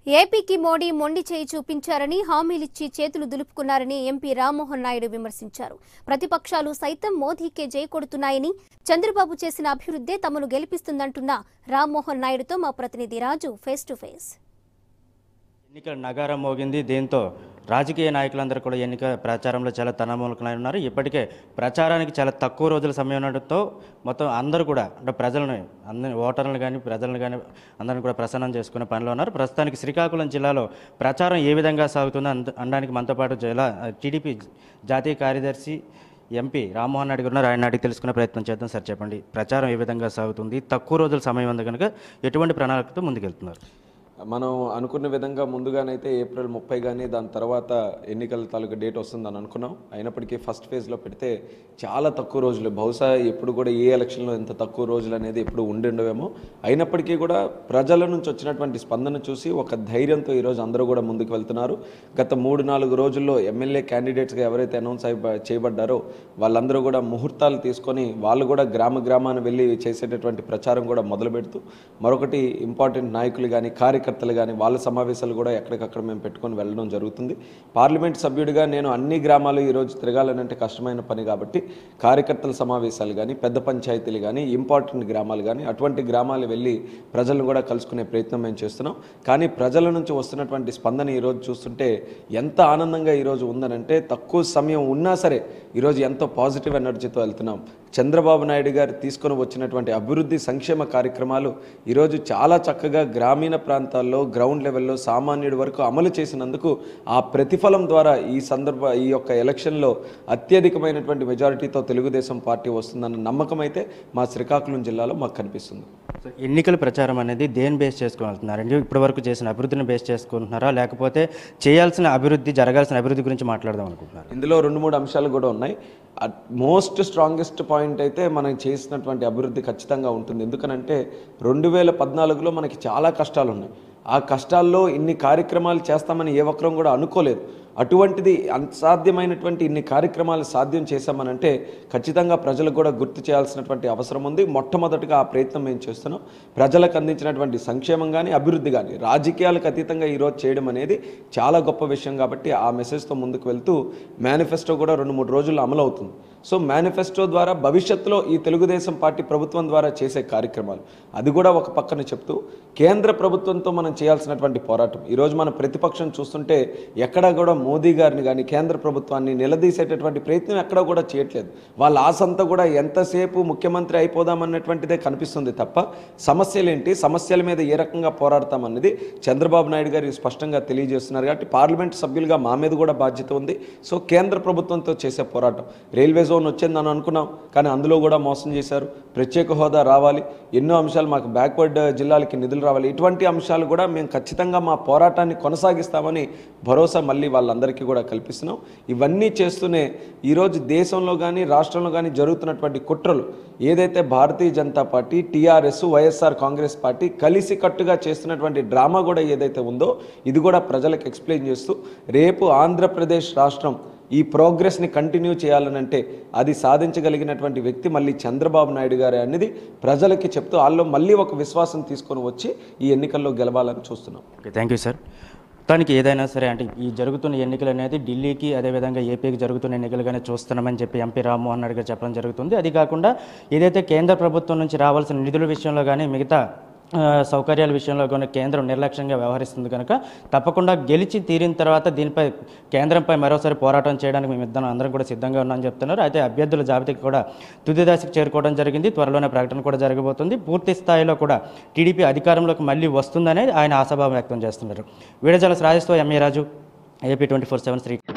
ఏపీకి మోడీ మొండి చేయి చూపించారని హామీలిచ్చి చేతులు దులుపుకున్నారని ఎంపీ రామ్మోహన్ నాయుడు విమర్శించారు ప్రతిపక్షాలు సైతం మోదీకే జై కొడుతున్నాయని చంద్రబాబు చేసిన అభివృద్ధే తమను గెలిపిస్తుందంటున్న రామ్మోహన్ నాయుడుతో మా ప్రతినిధి రాజు ఫేస్ టు ఫేస్ ఎన్నికల నగారం మోగింది దీంతో రాజకీయ నాయకులందరూ కూడా ఎన్నిక ప్రచారంలో చాలా తనమూలకలై ఉన్నారు ఇప్పటికే ప్రచారానికి చాలా తక్కువ రోజుల సమయం ఉండడంతో మొత్తం అందరూ కూడా అంటే ప్రజలను అందరి ఓటర్లను కానీ ప్రజలను కానీ అందరిని కూడా ప్రసన్నం చేసుకునే పనిలో ఉన్నారు ప్రస్తుతానికి శ్రీకాకుళం జిల్లాలో ప్రచారం ఏ విధంగా సాగుతుందో అంద- అనడానికి మనతో పాటు జిల్లా టీడీపీ జాతీయ కార్యదర్శి ఎంపీ రామ్మోహన్ నాయుడు గారు ఉన్నారు ఆయన అడిగి తెలుసుకునే ప్రయత్నం చేద్దాం సార్ చెప్పండి ప్రచారం ఏ విధంగా సాగుతుంది తక్కువ రోజుల సమయం ఉంది కనుక ఎటువంటి ప్రణాళికతో ముందుకెళ్తున్నారు మనం అనుకున్న విధంగా ముందుగానైతే ఏప్రిల్ ముప్పై కానీ దాని తర్వాత ఎన్నికల తాలూకు డేట్ వస్తుందని అనుకున్నాం అయినప్పటికీ ఫస్ట్ ఫేజ్లో పెడితే చాలా తక్కువ రోజులు బహుశా ఎప్పుడు కూడా ఏ ఎలక్షన్లో ఎంత తక్కువ రోజులు అనేది ఎప్పుడు ఉండి ఉండవేమో అయినప్పటికీ కూడా ప్రజల నుంచి వచ్చినటువంటి స్పందన చూసి ఒక ధైర్యంతో ఈరోజు అందరూ కూడా ముందుకు వెళ్తున్నారు గత మూడు నాలుగు రోజుల్లో ఎమ్మెల్యే క్యాండిడేట్స్గా ఎవరైతే అనౌన్స్ అయి చేయబడ్డారో వాళ్ళందరూ కూడా ముహూర్తాలు తీసుకొని వాళ్ళు కూడా గ్రామ గ్రామాన్ని వెళ్ళి చేసేటటువంటి ప్రచారం కూడా మొదలు పెడుతూ మరొకటి ఇంపార్టెంట్ నాయకులు కానీ కార్యకర్తలు కానీ వాళ్ళ సమావేశాలు కూడా ఎక్కడికక్కడ మేము పెట్టుకొని వెళ్ళడం జరుగుతుంది పార్లమెంట్ సభ్యుడిగా నేను అన్ని గ్రామాలు ఈరోజు తిరగాలనంటే కష్టమైన పని కాబట్టి కార్యకర్తల సమావేశాలు కానీ పెద్ద పంచాయతీలు కానీ ఇంపార్టెంట్ గ్రామాలు కానీ అటువంటి గ్రామాలు వెళ్ళి ప్రజలను కూడా కలుసుకునే ప్రయత్నం మేము చేస్తున్నాం కానీ ప్రజల నుంచి వస్తున్నటువంటి స్పందన ఈరోజు చూస్తుంటే ఎంత ఆనందంగా ఈరోజు ఉందనంటే తక్కువ సమయం ఉన్నా సరే ఈరోజు ఎంతో పాజిటివ్ ఎనర్జీతో వెళ్తున్నాం చంద్రబాబు నాయుడు గారు తీసుకొని వచ్చినటువంటి అభివృద్ధి సంక్షేమ కార్యక్రమాలు ఈరోజు చాలా చక్కగా గ్రామీణ ప్రాంతాల్లో గ్రౌండ్ లెవెల్లో సామాన్యుడి వరకు అమలు చేసినందుకు ఆ ప్రతిఫలం ద్వారా ఈ సందర్భ ఈ యొక్క ఎలక్షన్లో అత్యధికమైనటువంటి మెజారిటీతో తెలుగుదేశం పార్టీ వస్తుందన్న నమ్మకం అయితే మా శ్రీకాకుళం జిల్లాలో మాకు కనిపిస్తుంది సో ఎన్నికల ప్రచారం అనేది దేని బేస్ చేసుకుని వెళ్తున్నారండి ఇప్పటి వరకు చేసిన అభివృద్ధిని బేస్ చేసుకుంటున్నారా లేకపోతే చేయాల్సిన అభివృద్ధి జరగాల్సిన అభివృద్ధి గురించి మాట్లాడదాం అనుకుంటున్నారు ఇందులో రెండు మూడు అంశాలు కూడా ఉన్నాయి మోస్ట్ స్ట్రాంగెస్ట్ పాయింట్ అయితే మనం చేసినటువంటి అభివృద్ధి ఖచ్చితంగా ఉంటుంది ఎందుకనంటే రెండు వేల పద్నాలుగులో మనకి చాలా కష్టాలు ఉన్నాయి ఆ కష్టాల్లో ఇన్ని కార్యక్రమాలు చేస్తామని ఏ ఒక్కరం కూడా అనుకోలేదు అటువంటిది అసాధ్యమైనటువంటి ఇన్ని కార్యక్రమాలు సాధ్యం చేశామనంటే ఖచ్చితంగా ప్రజలకు కూడా గుర్తు చేయాల్సినటువంటి అవసరం ఉంది మొట్టమొదటిగా ఆ ప్రయత్నం మేము చేస్తున్నాం ప్రజలకు అందించినటువంటి సంక్షేమం కానీ అభివృద్ధి కానీ రాజకీయాలకు అతీతంగా ఈరోజు చేయడం అనేది చాలా గొప్ప విషయం కాబట్టి ఆ మెసేజ్తో ముందుకు వెళ్తూ మేనిఫెస్టో కూడా రెండు మూడు రోజుల్లో అమలు అవుతుంది సో మేనిఫెస్టో ద్వారా భవిష్యత్తులో ఈ తెలుగుదేశం పార్టీ ప్రభుత్వం ద్వారా చేసే కార్యక్రమాలు అది కూడా ఒక పక్కన చెప్తూ కేంద్ర ప్రభుత్వంతో మనం చేయాల్సినటువంటి పోరాటం ఈరోజు మన ప్రతిపక్షం చూస్తుంటే ఎక్కడా కూడా మోదీ గారిని కానీ కేంద్ర ప్రభుత్వాన్ని నిలదీసేటటువంటి ప్రయత్నం ఎక్కడా కూడా చేయట్లేదు వాళ్ళ ఆశంతా కూడా ఎంతసేపు ముఖ్యమంత్రి అయిపోదామన్నటువంటిదే కనిపిస్తుంది తప్ప సమస్యలేంటి సమస్యల మీద ఏ రకంగా పోరాడతామన్నది చంద్రబాబు నాయుడు గారు స్పష్టంగా తెలియజేస్తున్నారు కాబట్టి పార్లమెంట్ సభ్యులుగా మా మీద కూడా బాధ్యత ఉంది సో కేంద్ర ప్రభుత్వంతో చేసే పోరాటం రైల్వే జోన్ వచ్చిందని అనుకున్నాం కానీ అందులో కూడా మోసం చేశారు ప్రత్యేక హోదా రావాలి ఎన్నో అంశాలు మాకు బ్యాక్వర్డ్ జిల్లాలకి నిధులు రావాలి ఇటువంటి అంశాలు కూడా మేము ఖచ్చితంగా మా పోరాటాన్ని కొనసాగిస్తామని భరోసా మళ్ళీ వాళ్ళందరికీ కూడా కల్పిస్తున్నాం ఇవన్నీ చేస్తూనే ఈరోజు దేశంలో కానీ రాష్ట్రంలో కానీ జరుగుతున్నటువంటి కుట్రలు ఏదైతే Bharatiya Janata party TRS YSR Congress party కలిసి కట్టుగా చేస్తున్నటువంటి డ్రామా కూడా ఏదైతే ఉందో ఇది కూడా ప్రజలకు ఎక్స్ప్లెయిన్ చేస్తూ రేపు ఆంధ్రప్రదేశ్ రాష్ట్రం ఈ ప్రోగ్రెస్ని కంటిన్యూ చేయాలనంటే అది సాధించగలిగినటువంటి వ్యక్తి మళ్ళీ చంద్రబాబు నాయుడు గారే అనేది ప్రజలకి చెప్తూ వాళ్ళు మళ్ళీ ఒక విశ్వాసం తీసుకొని వచ్చి ఈ ఎన్నికల్లో గెలవాలని చూస్తున్నాం ఓకే థ్యాంక్ యూ సార్ దానికి ఏదైనా సరే అంటే ఈ జరుగుతున్న ఎన్నికలు అనేది ఢిల్లీకి అదేవిధంగా ఏపీకి జరుగుతున్న ఎన్నికలుగానే చూస్తున్నామని చెప్పి ఎంపీ రామ్మోహన్ నాయుడు గారు చెప్పడం జరుగుతుంది అది కాకుండా ఏదైతే కేంద్ర ప్రభుత్వం నుంచి రావాల్సిన నిధుల విషయంలో కానీ మిగతా ఆ, సౌకర్యాల విషయంలో కానీ కేంద్రం నిర్లక్ష్యంగా వ్యవహరిస్తుంది కనుక తప్పకుండా గెలిచి తీరిన తర్వాత దీనిపై కేంద్రంపై మరోసారి పోరాటం చేయడానికి మేము ఇద్దరం అందరం కూడా సిద్ధంగా ఉన్నామని చెప్తున్నారు అయితే అభ్యర్థుల జాబితాకి కూడా తుది దశకు చేరుకోవడం జరిగింది త్వరలోనే ప్రకటన కూడా జరగబోతుంది పూర్తి స్థాయిలో కూడా టీడీపీ అధికారంలోకి మళ్ళీ వస్తుందనేది ఆయన ఆశాభావం వ్యక్తం చేస్తున్నారు వీడజల రాజస్వ MA Raju AP twenty four seven Shri